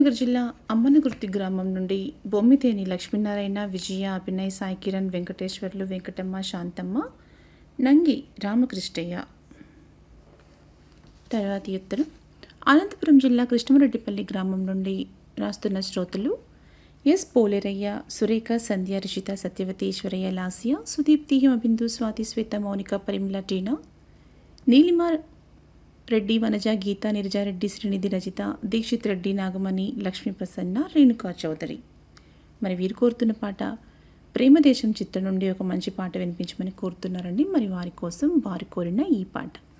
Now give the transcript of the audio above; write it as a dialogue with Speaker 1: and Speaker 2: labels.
Speaker 1: నగర్ జిల్లా అమ్మనగుర్తి గ్రామం నుండి బొమ్మితేని లక్ష్మీనారాయణ విజయ అభినయ్ సాయి కిరణ్ వెంకటేశ్వర్లు వెంకటమ్మ శాంతమ్మ నంగి రామకృష్ణయ్య తర్వాతి ఉత్తరం అనంతపురం జిల్లా కృష్ణమరెడ్డిపల్లి గ్రామం నుండి రాస్తున్న శ్రోతలు ఎస్ పోలేరయ్య సురేఖ సంధ్య రిషిత సత్యవతి ఈశ్వరయ్య లాస్య సుదీప్తి హిమబిందు స్వాతి శ్వేత మౌనిక పరిమళ టీనా నీలిమ రెడ్డి వనజ గీత నిర్జారెడ్డి శ్రీనిధి రజిత దీక్షిత్ రెడ్డి నాగమణి లక్ష్మీ ప్రసన్న రేణుకా చౌదరి మరి వీరు కోరుతున్న పాట ప్రేమదేశం చిత్రం నుండి ఒక మంచి పాట వినిపించమని కోరుతున్నారండి మరి వారి కోసం వారు కోరిన ఈ పాట